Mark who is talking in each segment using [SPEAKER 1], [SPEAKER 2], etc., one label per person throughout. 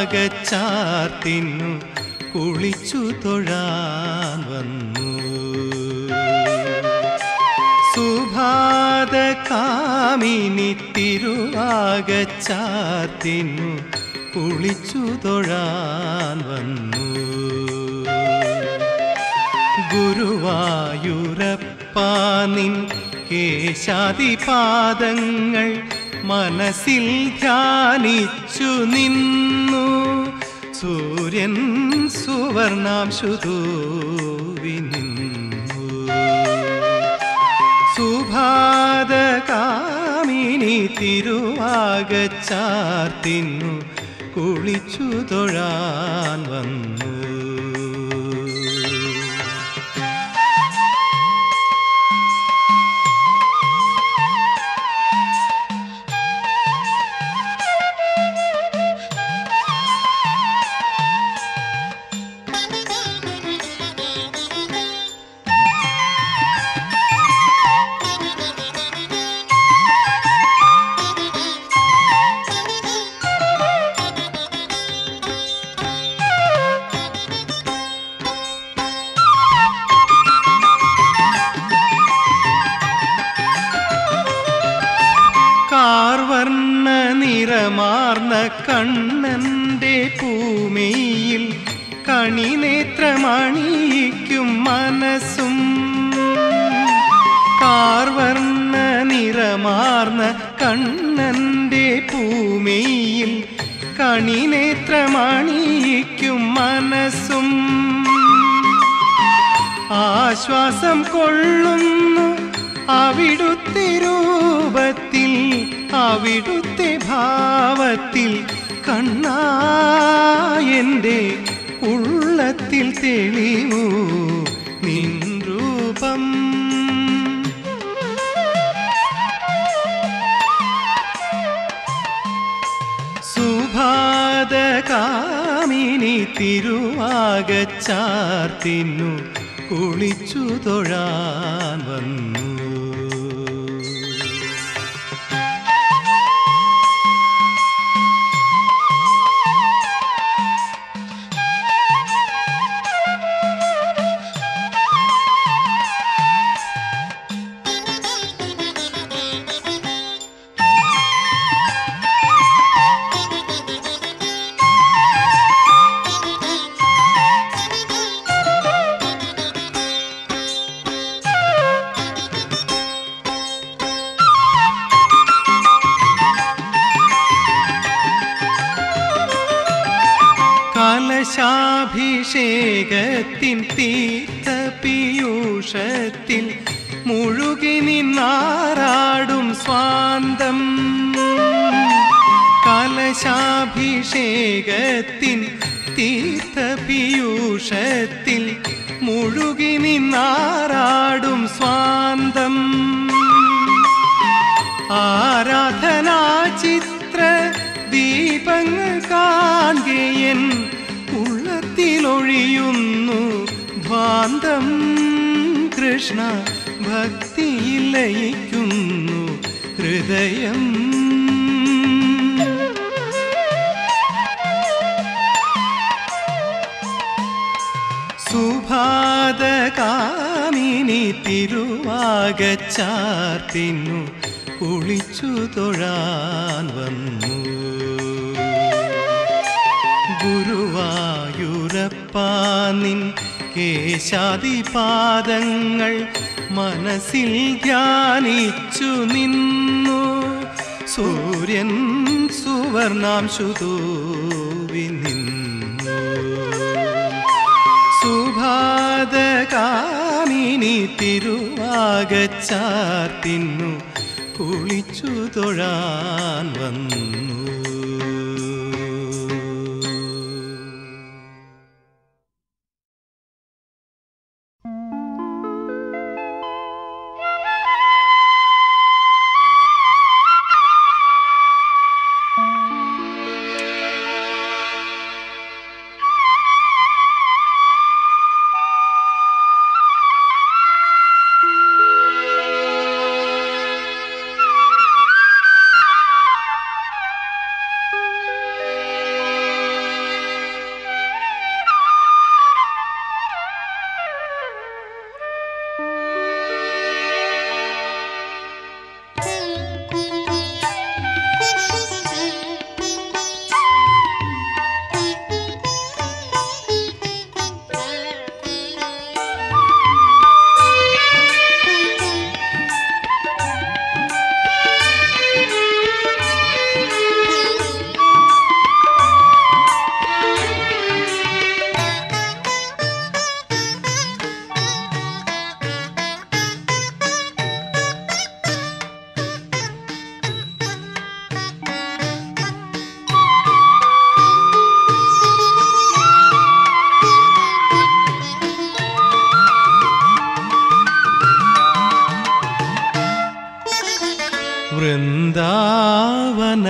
[SPEAKER 1] തിരുവാകച്ചാർത്തിന്നു കുളിച്ചു തൊഴാൻ വന്നു സുഭാത കാമിനി തിരുവാകച്ചാർത്തിന്നു കുളിച്ചു തൊഴാൻ വന്നു ഗുരുവായൂരപ്പാനിൻ കേശാദിപാദങ്ങൾ മനസ്സിൽ ധ്യാനിച്ചു നിന്നു സൂര്യൻ സുവർണാംശുതൂവി നിന്നു സുഭാത കാമിനി തിരുവാകച്ചാർത്തിന്നു കുളിച്ചു തൊഴാൻ വന്നു കാർവർണ്ണ നിറമാർന്ന കണ്ണന്റെ പൂമയിൽ കണിനേത്രമണിയിക്കും മനസ്സും കാർവർണ്ണ നിറമാർന്ന കണ്ണന്റെ പൂമയിൽ കണിനേത്രമണിയിക്കും മനസ്സും ആശ്വാസം കൊള്ളുന്നു അവിടുത്തെ രൂപത്തിൽ അവിടുത്തെ ഭാവത്തിൽ കണ്ണായൻ്റെ ഉള്ളത്തിൽ തെളിവൂ നിൻ രൂപം സുഭാത കാമിനി തിരുവാകച്ചാർത്തിന്നു കുളിച്ചു തൊഴാൻ വന്നു കലശാഭിഷേകത്തിൻ തീർത്ഥ പീയൂഷത്തിൽ മുഴുകി നിന്നാറാടും സ്വാന്തം കലശാഭിഷേകത്തിൻ തീർത്ഥ പീയൂഷത്തിൽ മുഴുകി നിന്നാറാടും സ്വാന്തം ആരാധനാ ചിത്ര ദീപങ്ങൾ കാൺകയൻ ഉള്ളത്തിലൊഴിയുന്നു ധ്വാന്തം കൃഷ്ണ ഭക്തിയിൽ ലയിക്കുന്നു ഹൃദയം സുഭാത കാമിനി തിരുവാകച്ചാർത്തിന്നു കുളിച്ചു തൊഴാൻ വന്നു ഗുരുവായൂരപ്പാനിൻ കേശാദിപാദങ്ങൾ മനസ്സിൽ ധ്യാനിച്ചു നിന്നു സൂര്യൻ സുവർണാംശുതൂവി നിന്നു സുഭാത കാമിനി തിരുവാകച്ചാർത്തിന്നു കുളിച്ചു തൊഴാൻ വന്നു
[SPEAKER 2] ആ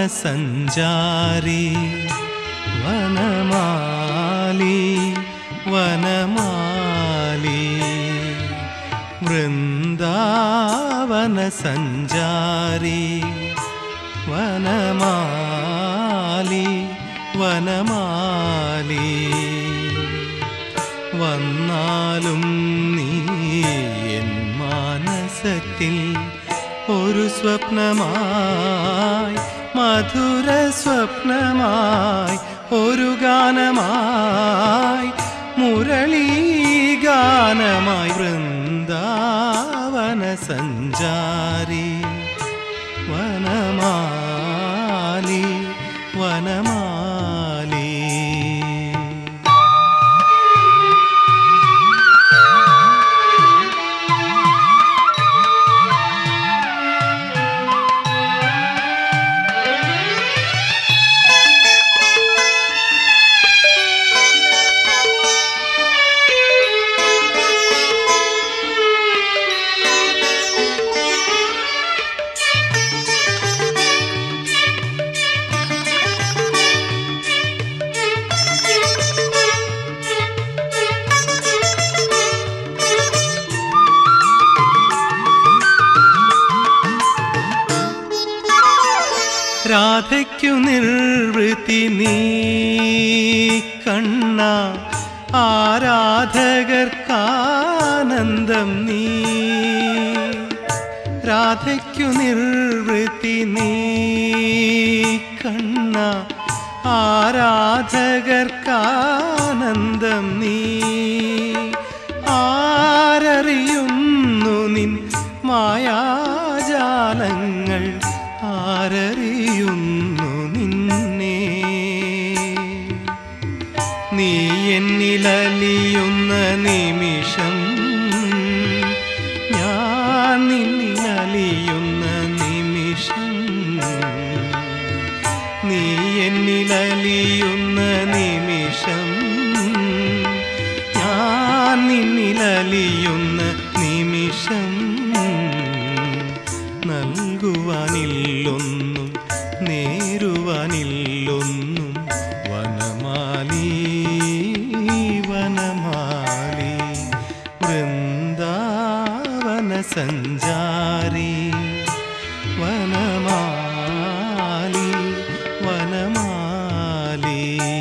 [SPEAKER 1] വനമാലി വനമാലി വൃന്ദാവന സഞ്ചാരി വനമാലി വനമാലി വന്നാലും നീ എൻ മാനസത്തിൽ ഒരു സ്വപ്നമായി മധുര സ്വപ്നമായി ഒരു ഗാനമായി മുരളീ ഗാനമായി വൃന്ദാവന സഞ്ചാരി വനമാലി വനമാലി രാധയ്ക്കു നിർവൃത്തി നീ കണ്ണ ആരാധകർക്കാനന്ദം നീ രാധയ്ക്കു നിർവൃത്തി നീ കണ്ണ ആരാധകർക്കാനന്ദം നീ ആരറിയുന്നു നിൻ മായാജാലങ്ങൾ ആരറിയുന്നു നിന്നെ നീ എന്നിലലിയുന്ന നിമിഷം ഞാൻ നിന്നിലലിയുന്ന നിമിഷം നീ എന്നിലലിയുന്ന നിമിഷം ഞാൻ നിന്നിലലിയുന്ന നിമിഷം നൽകുവാനില്ലൊന്നും നേരുവാനില്ലൊന്നും വനമാലി വനമാലി വൃന്ദാവന സഞ്ചാരി വനമാലി വനമാലി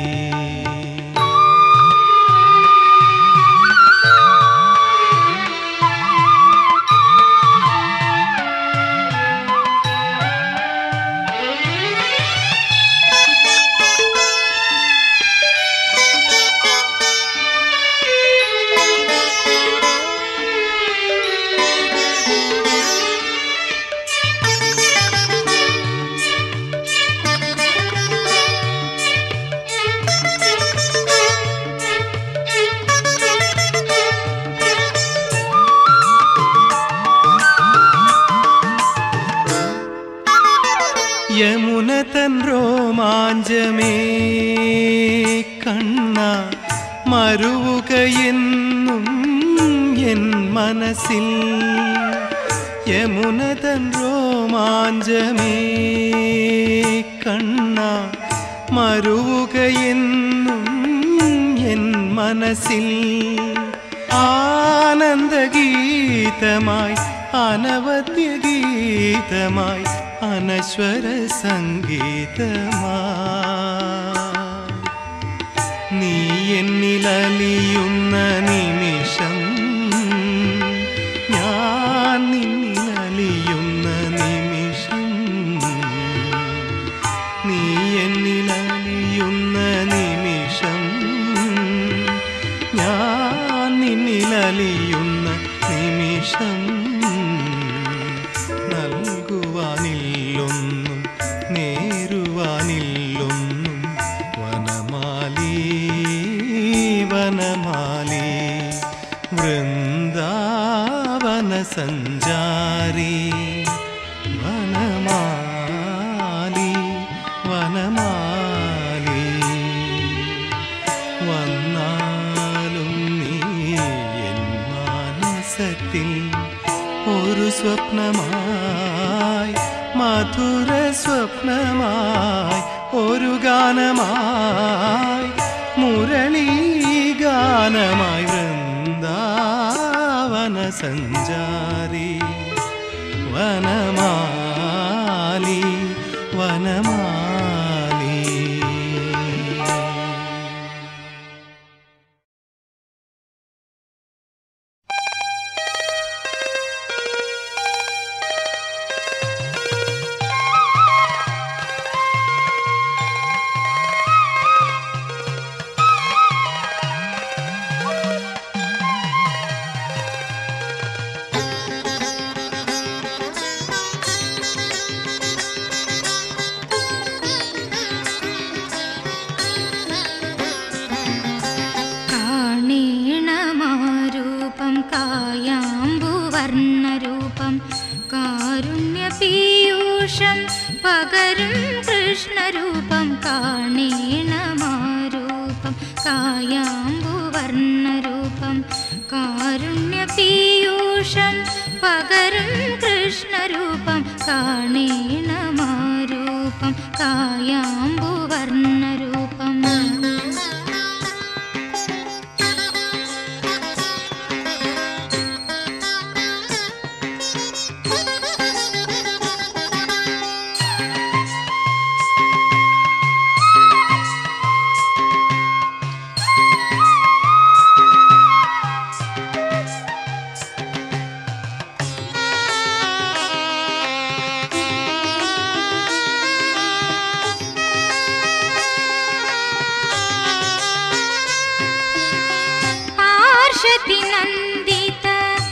[SPEAKER 1] യമുന തൻ രോമാഞ്ചമേ കണ്ണ മരുവുകയെന്നും എൻ മനസ്സിൽ യമുന തൻ രോമാഞ്ചമേ കണ്ണ മരുവുകയെന്നും എൻ മനസ്സിൽ ആനന്ദഗീതമായി അനവദ്യ ഗീതമായി അനശ്വര സംഗീതമായി നീ എന്നിലലിയുന്ന നിമിഷം ഞാൻ നിന്നിലലിയുന്ന നിമിഷം നീ എന്നിലലിയുന്ന നിമിഷം ഞാൻ നിന്നിലലിയുന്ന നിമിഷം നൽകുവാനില്ലൊന്നും നേരുവാനില്ലൊന്നും വനമാലി വനമാലി വൃന്ദാവന സഞ്ചാരി വനമാലി വനമാലി വന്നാലും നീ എൻ മാനസത്തിൽ ഒരു സ്വപ്നമായി മധുര സ്വപ്നമായി ഒരു ഗാനമായി മുരളീ ഗാനമായി വൃന്ദാവന സഞ്ചാരി വനമാലി വനമാലി
[SPEAKER 2] കാണേണമാരൂപം കായാമ്പുവർണ്ണരൂപം കാരുണ്യപീയൂഷം പകരും കൃഷ്ണരൂപം കാണേണമാരൂപം കായാമ്പുവർണ്ണരൂപം കാരുണ്യപീയൂഷം പകരും കൃഷ്ണരൂപം കാണേണമാരൂപം കായാമ്പുവർണ്ണരൂപം पार्षति नन्दित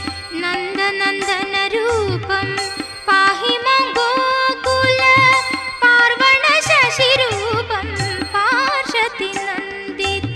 [SPEAKER 2] नन्दनन्दनरूपं पाहि मां गोकुल पार्वण शशिरूपं पार्षति नन्दित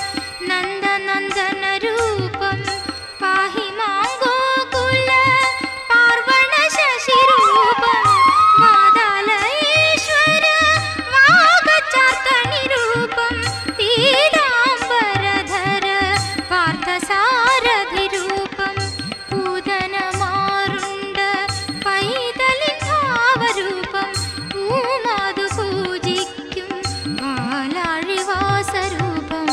[SPEAKER 2] नन्दनन्दनरूपं पाहि मां गोकुल पार्वण शशिरूपं वादालयेश्वर वागचार्तनिरूपं पीताम्बरधर पार्थसारथिरूपं पूदनमारुण्ड पैതലിൻ ഭാവരൂപം പൂമാതു പൂജിക്കും പാലാഴിവാസരൂപം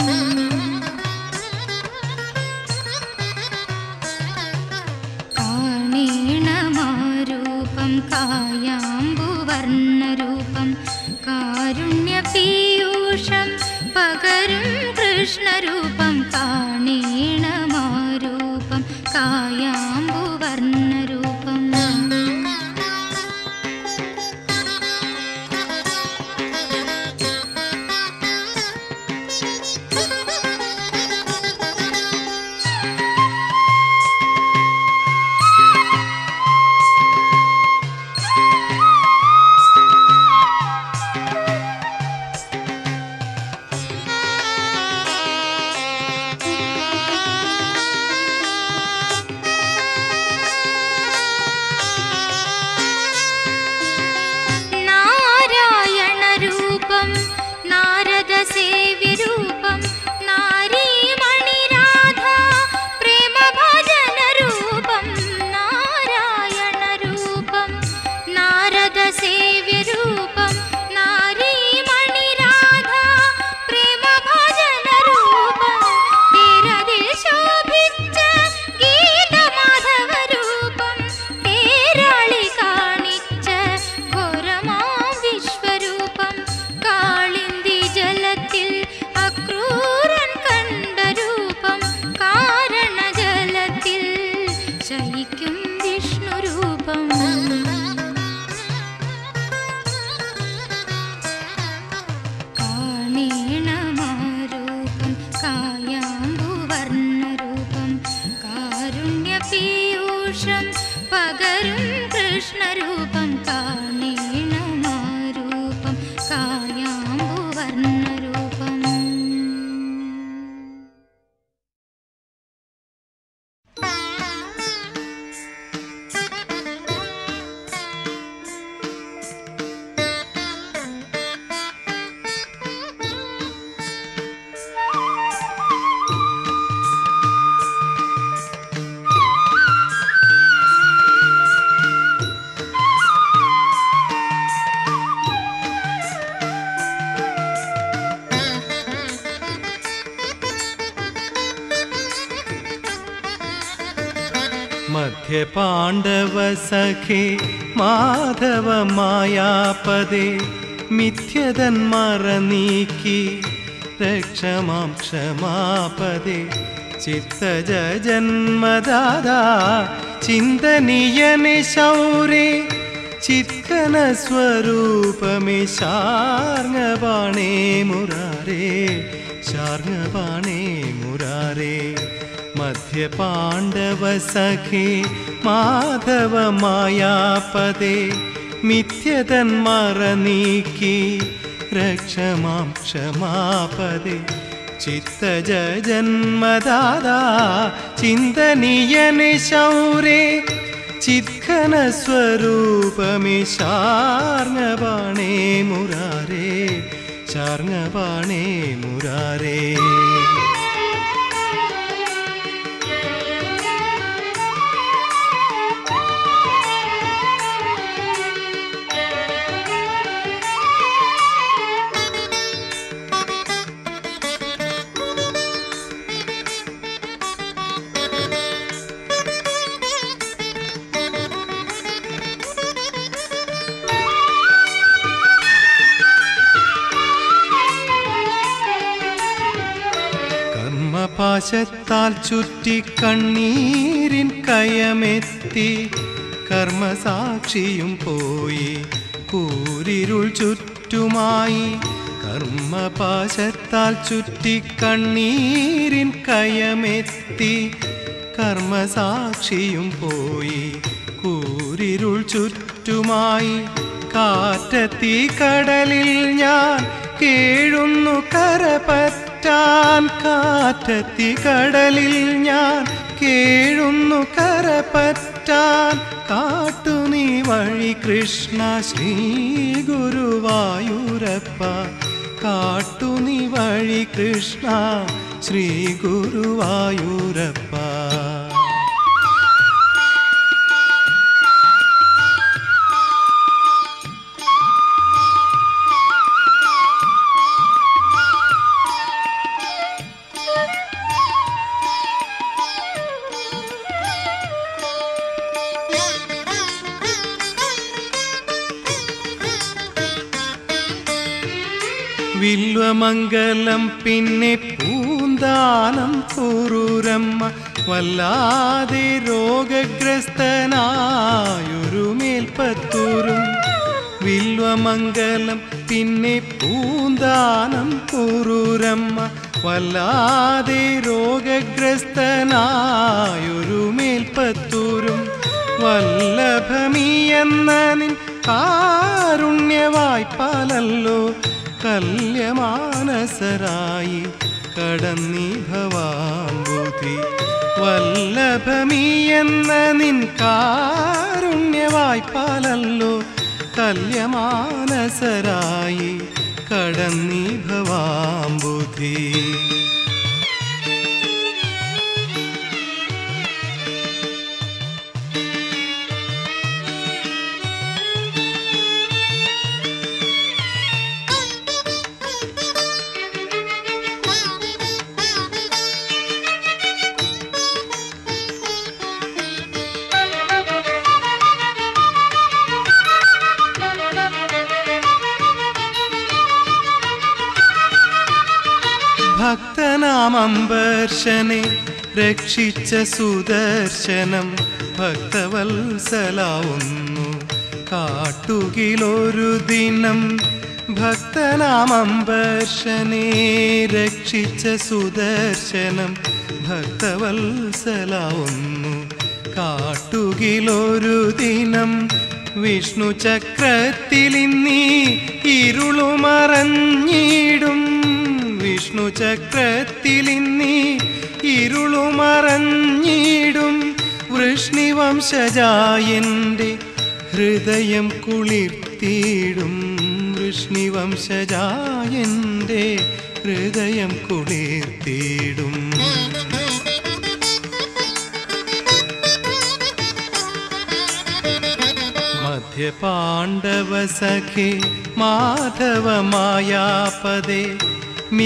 [SPEAKER 2] കാണേണമാരൂപം കായാമ്പുവർണ്ണരൂപം കാരുണ്യപീയൂഷം പകരും കൃഷ്ണരൂപം കാണേണമാരൂപം കായാമ്പുവർണ്ണരൂപം നാരായണരൂപം നാരദസേവ്യരൂപം നാരീമണിരാധ പ്രേമഭജനരൂപം നാരായണരൂപം നാരദസേവ്യരൂപം നാരീമണിരാധ പ്രേമഭജനരൂപം തീരതിൽ ശോഭിച്ച ഗീതമാധവരൂപം തേരാളി കാണിച്ച ഘോരമാം വിശ്വരൂപം കാളിന്തി ജലത്തിൽ അക്രൂരൻ കണ്ട രൂപം കാരണജലത്തിൽ ശയിക്കും വിഷ്ണുരൂപം കാണേണമാരൂപം കായാമ്പുവർണ്ണരൂപം കാരുണ്യപീയൂഷം പകരും കൃഷ്ണരൂപം കാണേണമാരൂപം കായാമ്പുവർണ്ണരൂപം
[SPEAKER 3] ആ
[SPEAKER 1] മധ്യപാണ്ഡവ സഖേ മാധവ മായാപദേ മിഥ്യതന്മറ നീക്കി രക്ഷമാം ക്ഷമാപദേ ചിത്തജ ജന്മദാദാ ചിന്തനീയനെ ശൗരേ ചിത്കന സ്വരൂപമേ ശാർങ്ങപാണേ മുരാരേ ശാർങ്ങപാണേ മുരാരേ മധ്യപാണ്ഡവ സഖേ മാധവ മായാപദേ മിഥ്യതന്മറ നീക്കി രക്ഷമാം ക്ഷമാപദേ ചിത്തജ ജന്മദാദാ ചിന്തനീയനെ ശൗരേ ചിത്ഖന സ്വരൂപമേ ശാർങ്ങപാണേ മുരാരേ ശാർങ്ങപാണേ മുരാരേ കർമ്മപാശത്താൽ ചുറ്റി കണ്ണീരിൻ കയമെത്തി കർമ്മസാക്ഷിയും പോയി കൂരിരുൾ ചുറ്റുമായി കർമ്മപാശത്താൽ ചുറ്റി കണ്ണീരിൻ കയമെത്തി കർമ്മസാക്ഷിയും പോയി കൂരിരുൾ ചുറ്റുമായി കാറ്റത്തി കടലിൽ ഞാൻ കേഴുന്നു കരപറ്റാൻ കാറ്റത്തി കടലിൽ ഞാൻ കേഴുന്നു കരപറ്റാൻ കാട്ടു നീ വഴി കൃഷ്ണ ശ്രീ ഗുരുവായൂരപ്പ കാട്ടു നീ വഴി കൃഷ്ണ ശ്രീ ഗുരുവായൂരപ്പ വില്വമംഗലം പിന്നെ പൂന്താനം കൂറൂരമ്മ വല്ലാതെ രോഗഗ്രസ്തനായൊരു മേൽപ്പത്തൂരും വില്വമംഗലം പിന്നെ പൂന്താനം കൂറൂരമ്മ വല്ലാതെ രോഗഗ്രസ്തനായൊരു മേൽപ്പത്തൂരും വല്ലഭമീ എന്ന നിൻ കാരുണ്യവായ്പാലല്ലോ കല്യമാനസരായി കടന്നി ഭവാമ്പുതി വല്ലഭമീ എന്ന നിൻ കാരുണ്യവായ്പാലല്ലോ കല്യമാനസരായി കടന്നി ഭവാമ്പുതി ഭക്തനാമംബർഷനെ രക്ഷിച്ച സുദർശനം ഭക്തവത്സലാവുന്നു കാട്ടുകിലൊരു ദിനം ഭക്തനാമംബർഷനെ രക്ഷിച്ച സുദർശനം ഭക്തവത്സലാവുന്നു കാട്ടുകിലൊരു ദിനം വിഷ്ണു ചക്രത്തിലിന്നീ ഇരുളുമറഞ്ഞിടും വിഷ്ണു ചക്രത്തിലിന്നീ ഇരുളുമറഞ്ഞിടും വൃഷ്ണിവംശജായൻ്റെ ഹൃദയം കുളിർത്തിയിടും വൃഷ്ണിവംശജായൻ്റെ ഹൃദയം കുളിർത്തിയിടും മധ്യപാണ്ഡവ സഖേ മാധവ മായാപദേ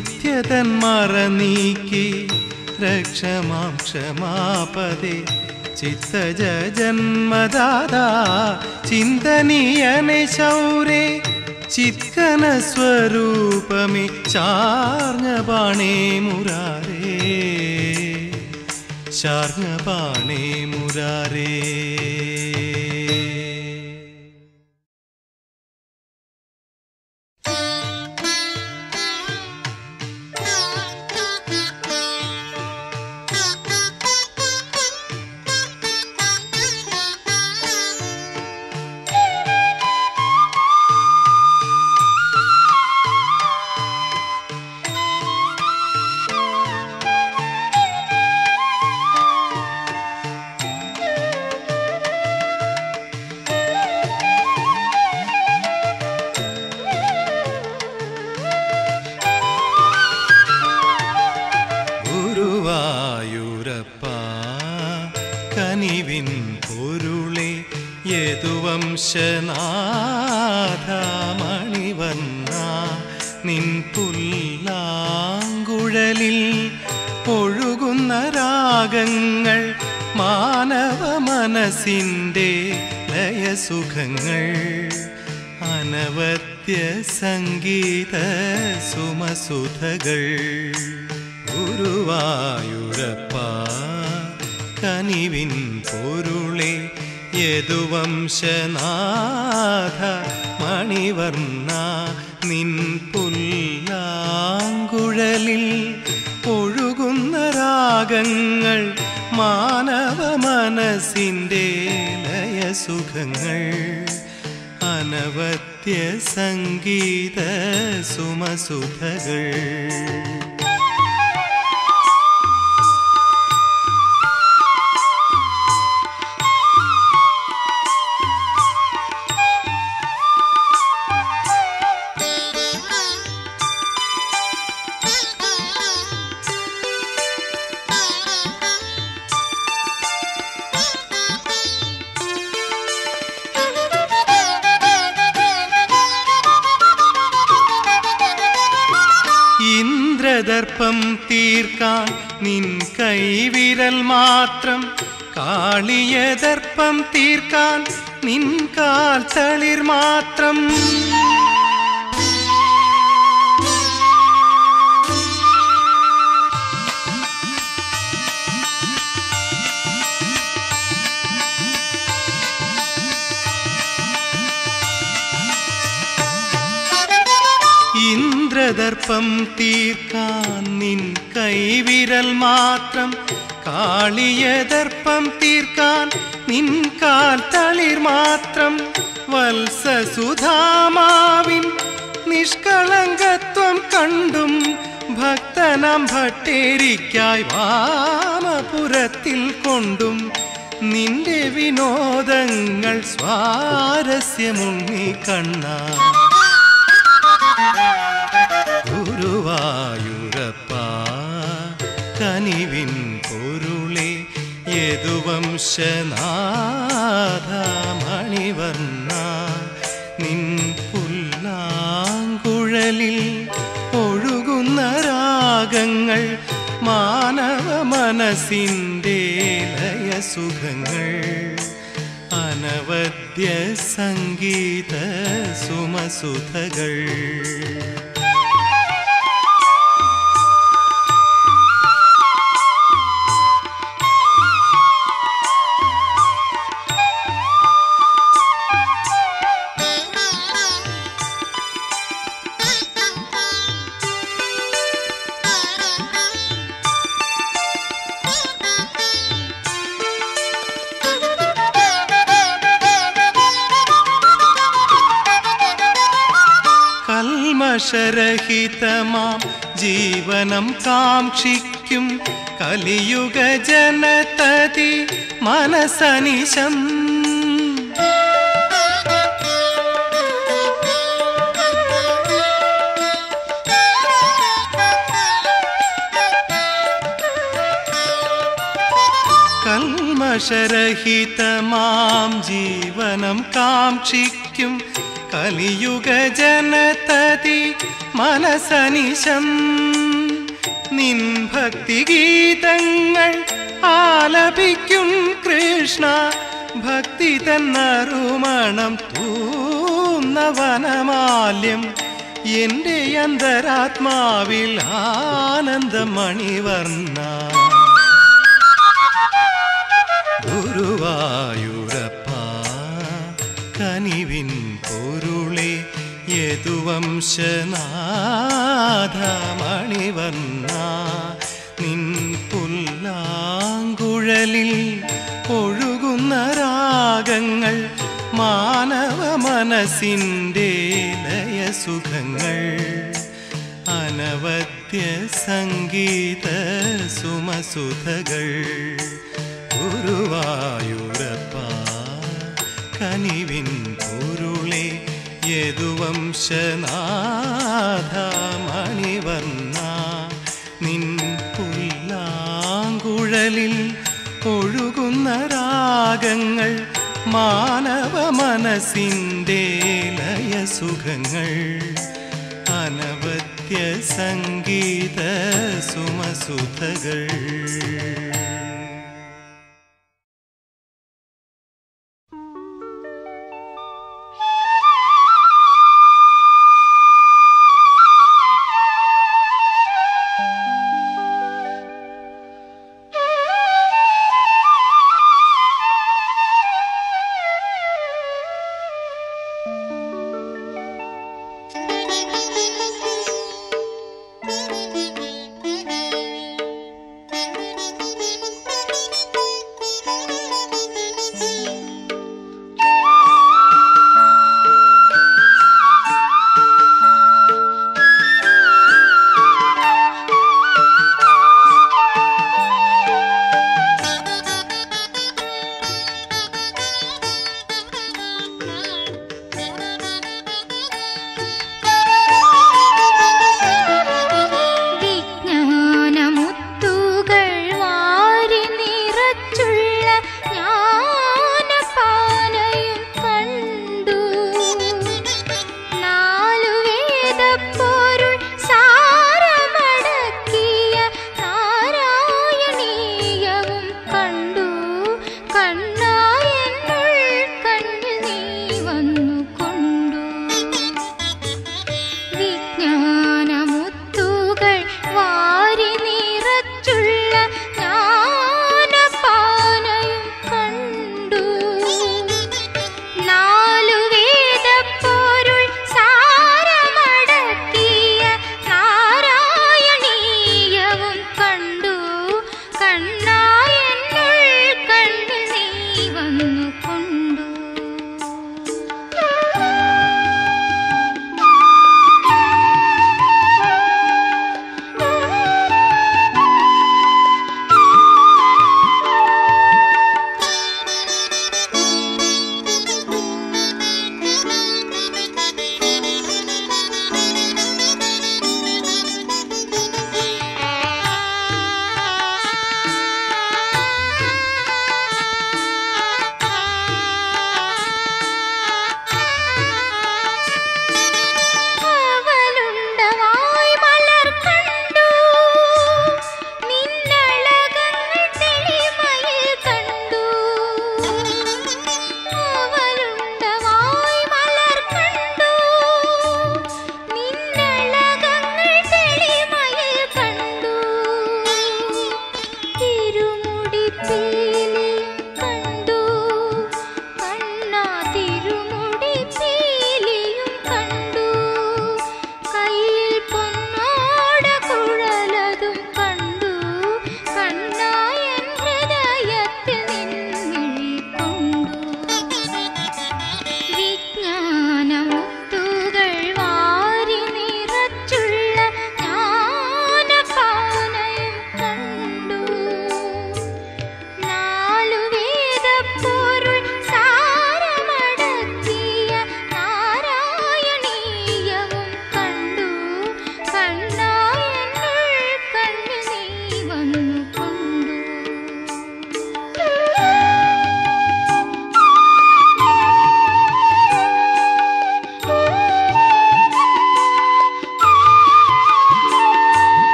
[SPEAKER 1] മിഥ്യതന്മറ നീക്കി രക്ഷമാം ക്ഷമാപദേ ചിത്തജ ജന്മദാതാ ചിന്തനീയനെ ശൗരേ ചിത്കന സ്വരൂപമേ ചാർങ്ങപാണേ മുരാരേ ശാർങ്ങപാണേ മുരാരേ ഗുരുവായൂരപ്പ കനിവിൻ പൊരുളെ യദുവംശനാഥമണിവന്ന നിൻ പുല്ലാങ്കുഴലിൽ ഒഴുകുന്ന രാഗങ്ങൾ മാനവ മനസ്സിൻ്റെ ലയസുഖങ്ങൾ അനവദ്യ സംഗീത സുമസുധകൾ ഗുരുവായൂരപ്പ കനിവിൻ പൊരുളെ യദുവംശനാഥ മണിവർണ്ണ നിൻ പുല്ലാങ്കുഴലിൽ ഒഴുകുന്ന രാഗങ്ങൾ മാനവ മനസ്സിൻ്റെ ലയസുഖങ്ങൾ അനവദ്യ സംഗീത സുമസുധകൾ ഇന്ദ്രദർപ്പം തീർക്കാൻ നിൻ കൈവിരൽ മാത്രം കാളിയദർപ്പം തീർക്കാൻ നിൻ കാൽ തളിർ മാത്രം ഇന്ദ്രദർപ്പം തീർക്കാൻ നിൻ കൈവിരൽ മാത്രം കാളിയദർപ്പം തീർക്കാൻ നിൻ കാൽ തളിർ മാത്രം വത്സസുധാമാവിൻ നിഷ്കളങ്കത്വം കണ്ടും ഭക്തനാം ഭട്ടേരിക്കായി വാമപുരത്തിൽ കൊണ്ടും നിന്റെ വിനോദങ്ങൾ സ്വാരസ്യമുണ്ണി കണ്ണാ ഗുരുവായൂരപ്പ കനിവിൻ പൊരുളെ യദുവംശനാഥ മണിവർണ്ണ നിൻ പുല്ലാങ്കുഴലിൽ ഒഴുകുന്ന രാഗങ്ങൾ മാനവ മനസ്സിൻ്റെ ലയസുഖങ്ങൾ അനവദ്യ സംഗീത സുമസുധകൾ കൽമഷരഹിതമാം ജീവനം കാക്ഷിക്കും കലിയുഗ ജനതതി മനസനിശം കൽമഷരഹിതമാം ജീവനം കാക്ഷിക്കും കലിയുഗ ജനതതി മനസനിശം നിൻ ഭക്തിഗീതങ്ങൾ ആലപിക്കും കൃ കൃഷ്ണ ഭക്തി തന്നറുമണം തൂന്ന വനമാല്യം എന്റെ അന്തരാത്മാവിൽ ആനന്ദമണിവർണ്ണ ഗുരുവായൂരപ്പ കനിവിൻ പൊരുളെ യദുവംശനാഥമണിവർണ്ണ നിൻ പുല്ലാങ്കുഴലിൽ ഒഴുകുന്ന രാഗങ്ങൾ മാനവ മനസ്സിൻ്റെ ലയസുഖങ്ങൾ അനവദ്യ സംഗീത സുമസുധകൾ ഗുരുവായൂരപ്പ കനിവിൻ പൊരുളെ യദുവംശനാഥമണിവർണ്ണ നിൻ പുല്ലാങ്കുഴലിൽ ഒഴുകുന്ന രാഗങ്ങൾ മാനവ മനസ്സിൻ്റെ ലയസുഖങ്ങൾ അനവദ്യ സംഗീത സുമസുധകൾ
[SPEAKER 2] വിജ്ഞാനമുത്തുകൾ വാരി നിറച്ചുള്ള ജ്ഞാനപാനയും കണ്ടു നാലു വേദപ്പൊരുൾ സാരമടക്കിയ നാരായണീയവും കണ്ടു കണ്ണായെന്നുൾ കണ്ണിൽ നീ വന്നു കൊണ്ടു വിജ്ഞാനമുത്തുകൾ വാരി നിറച്ചുള്ള ജ്ഞാനപാനയും കണ്ടു നാലു വേദപ്പൊരുൾ സാരമടക്കിയ നാരായണീയവും കണ്ടു കണ്ണായെന്നുൾ കണ്ണിൽ നീ വന്നു കൊണ്ടു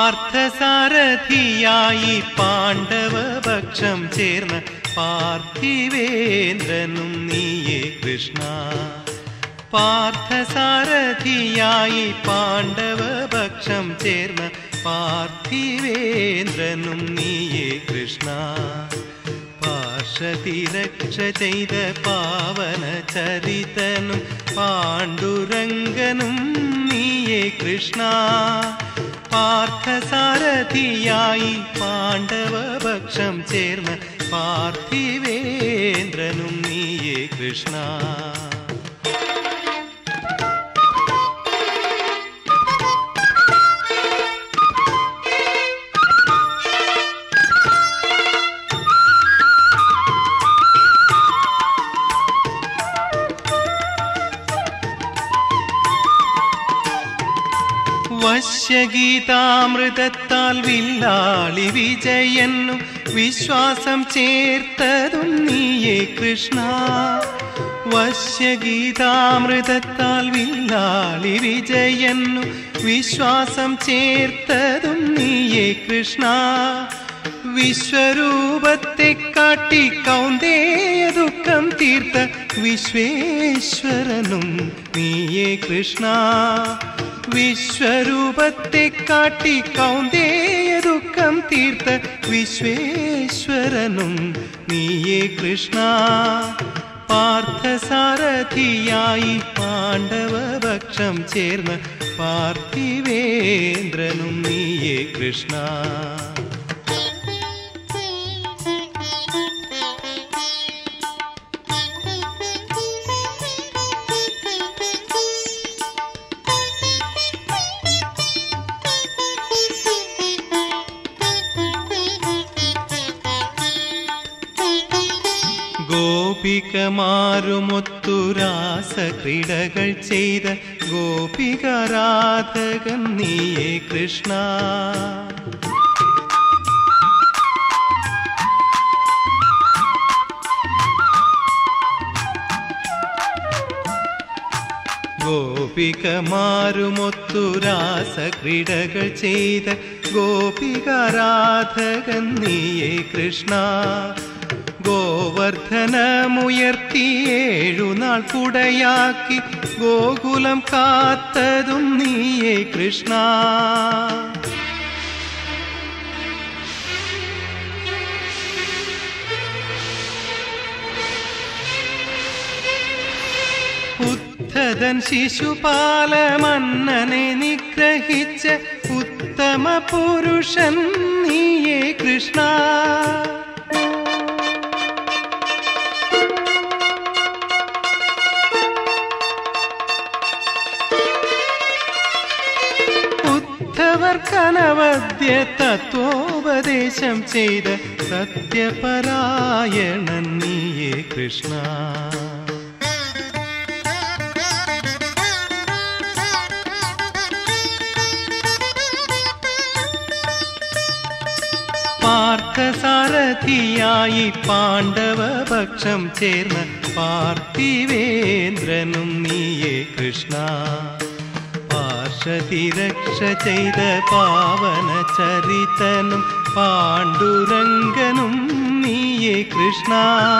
[SPEAKER 1] പാർത്ഥസാരഥിയായി പാണ്ഡവപക്ഷം ചേർന്ന പാർത്ഥിവേന്ദ്രനും നീയേ കൃഷ്ണ പാർത്ഥസാരഥിയായി പാണ്ഡവപക്ഷം ചേർന്ന പാർത്ഥിവേന്ദ്രനും നീയേ കൃഷ്ണ പാർഷതിരക്ഷ ചെയ്ത പാവന ചരിതനും പാണ്ഡുരംഗനും നീയേ കൃഷ്ണ പാർത്ഥസാരഥിയായി പാണ്ഡവപക്ഷം ചേർന്ന പാർത്ഥിവേന്ദ്രനും നീയേ കൃഷ്ണ വശ്യഗീതാമൃതത്താൽ വില്ലാളി വിജയന്നു വിശ്വാസം ചേർത്തതും നീയേ കൃഷ്ണ വശ്യഗീതാമൃതത്താൽ വില്ലാളി വിജയന്നു വിശ്വാസം ചേർത്തതും നീയേ കൃഷ്ണ വിശ്വരൂപത്തെ കാട്ടി കൗന്ദേയ ദുഃഖം തീർത്ത വിശ്വേശ്വരനും നീയേ കൃഷ്ണ വിശ്വരൂപത്തെ കാട്ടി കൗന്ദേയ ദുഃഖം തീർത്ത വിശ്വേശ്വരനും നീയേ കൃഷ്ണ പാർത്ഥസാരഥിയായി പാണ്ഡവപക്ഷം ചേർന്ന പാർത്ഥിവേന്ദ്രനും നീയേ കൃഷ്ണ ഗോപികമാരുമൊത്തുരാസ ക്രീഡകൾ ചെയ്ത ഗോപികരാധകൻ നീയേ കൃഷ്ണ ഗോപികമാരുമൊത്തുരാസ ക്രീഡകൾ ചെയ്ത ഗോപികരാധകൻ നീയേ കൃഷ്ണ ഗോവർദ്ധനമുയർത്തി ഏഴുനാൾ കുടയാക്കി ഗോകുലം കാത്തതും നീയേ കൃഷ്ണ ഉദ്ധതൻ ശിശുപാല മന്നനെ നിഗ്രഹിച്ച ഉത്തമ പുരുഷൻ നീയേ കൃഷ്ണ ഉദ്ധവർക്കനവദ്യ തത്വോപദേശം ചെയ്ത സത്യപരായണൻ നീയേ കൃഷ്ണ പാർത്ഥസാരഥിയായി പാണ്ഡവപക്ഷം ചേർന്ന പാർത്ഥിവേന്ദ്രനും നീയേ കൃഷ്ണ പാർഷതിരക്ഷ ചെയ്ത പാവന ചരിതനും പാണ്ഡുരംഗനും നീയേ കൃഷ്ണ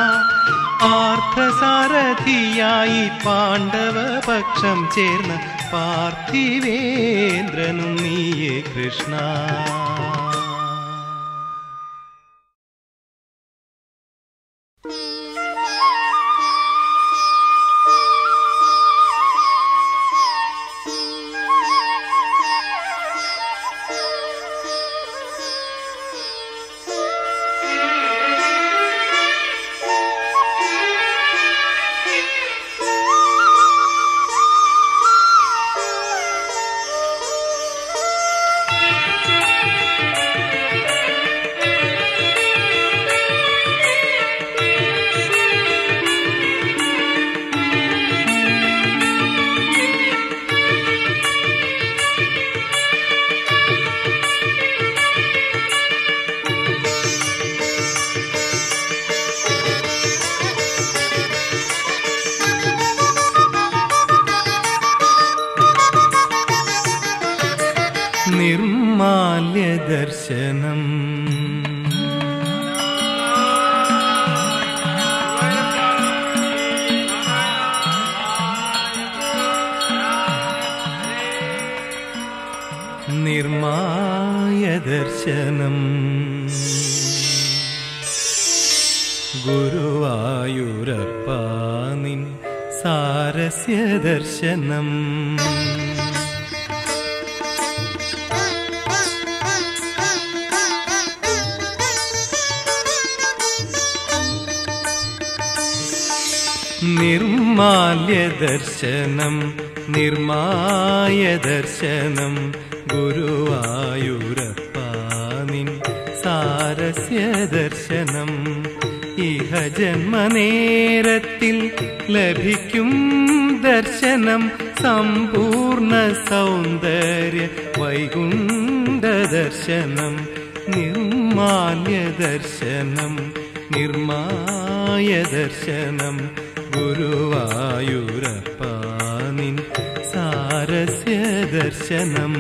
[SPEAKER 1] പാർത്ഥസാരഥിയായി പാണ്ഡവപക്ഷം ചേർന്ന പാർത്ഥിവേന്ദ്രനും നീയേ കൃഷ്ണ
[SPEAKER 2] Thank you.
[SPEAKER 1] നിർമാല്യദർശനം നിർമായദർശനം ഗുരുവായൂരപ്പ നിൻ സാരസ്യദർശനം നിർമാല്യദർശനം നിർമായദർശനം ഗുരുവായൂരപ്പ നിൻ സാരസ്യദർശനം ഇഹ ജന്മനേരത്തിൽ ലഭിക്കും ദർശനം സമ്പൂർണ്ണ സൗന്ദര്യ വൈകുണ്ഠ ദർശനം നിർമാല്യ ദർശനം നിർമായ ദർശനം ഗുരുവായൂരപ്പ നിൻ സാരസ്യ ദർശനം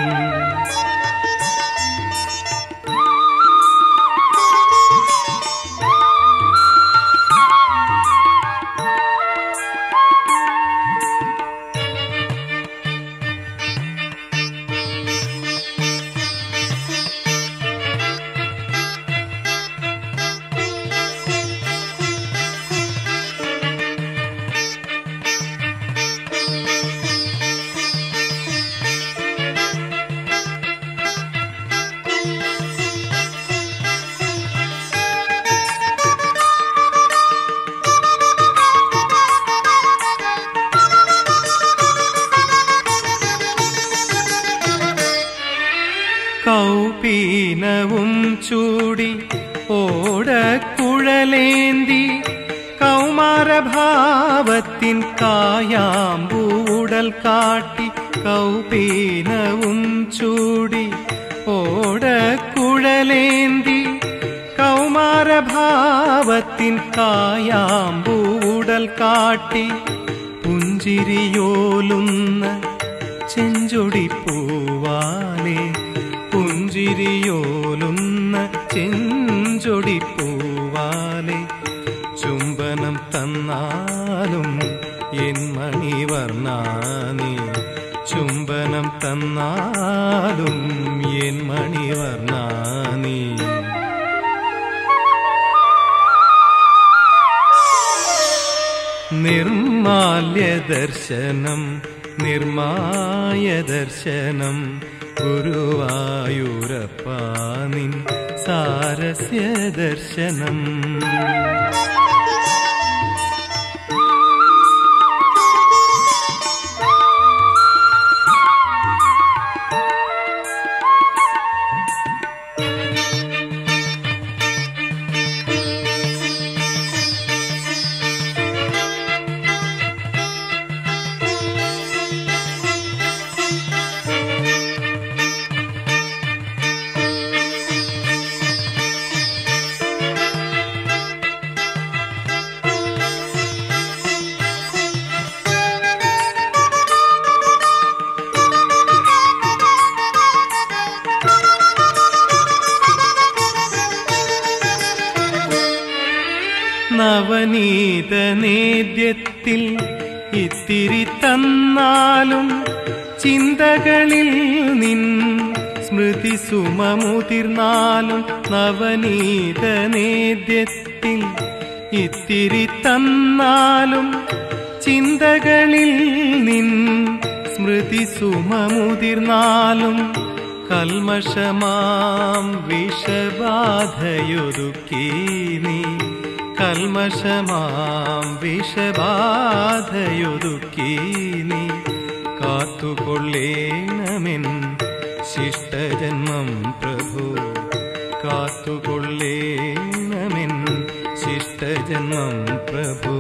[SPEAKER 1] കൗപീനവും ചൂടി ഓടക്കുഴലേന്തി കൗമാരഭാവത്തിൻ കായാമ്പൂടൽ കാട്ടി കൗപീനവും ചൂടി ഓടക്കുഴലേന്തി കൗമാരഭാവത്തിൻ കായാമ്പൂടൽ കാട്ടി പുഞ്ചിരിയോലുന്ന ചെഞ്ചൊടി പൂവാലെ പുഞ്ചിരിയോലുന്ന ചെഞ്ചൊടി പൂവാലെ ചുംബനം തന്നാലും എൻ മണിവർണ്ണാനി ചുംബനം തന്നാലും എൻ മണിവർണ്ണാനി നിർമാല്യ ദർശനം നിർമായ ദർശനം ഗുരുവായൂരപ്പ നിൻ സാരസ്യ ദർശനം നവനീത നേദ്യത്തിൽ ഇത്തിരി തന്നാലും ചിന്തകളിൽ നിൻ സ്മൃതി സുമമുതിർന്നാലും നവനീത നേദ്യത്തിൽ ഇത്തിരി തന്നാലും ചിന്തകളിൽ നിൻ സ്മൃതി സുമമുതിർന്നാലും കൽമഷമാം വിഷബാധയൊരുക്കി നീ കൽമഷമാം വിഷബാധയൊരുക്കി നീ കാത്തുകൊള്ളേണമെൻ ശിഷ്ടജന്മം പ്രഭു കാത്തുകൊള്ളേണമെൻ ശിഷ്ടജന്മം പ്രഭു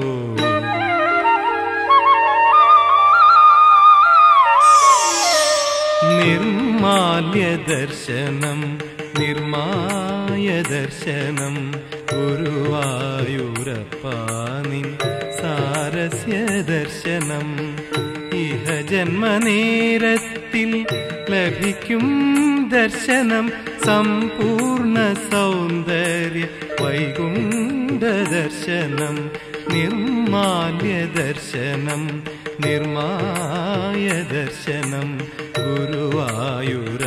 [SPEAKER 1] നിർമാല്യ ദർശനം നിർമായ ദർശനം ഗുരുവായൂരപ്പ നിൻ സാരസ്യ ദർശനം ഇഹ ജന്മനേരത്തിൽ ലഭിക്കും ദർശനം സമ്പൂർണ്ണ സൗന്ദര്യ വൈകുണ്ഠ ദർശനം നിർമാല്യ ദർശനം നിർമായ ദർശനം ഗുരുവായൂരപ്പ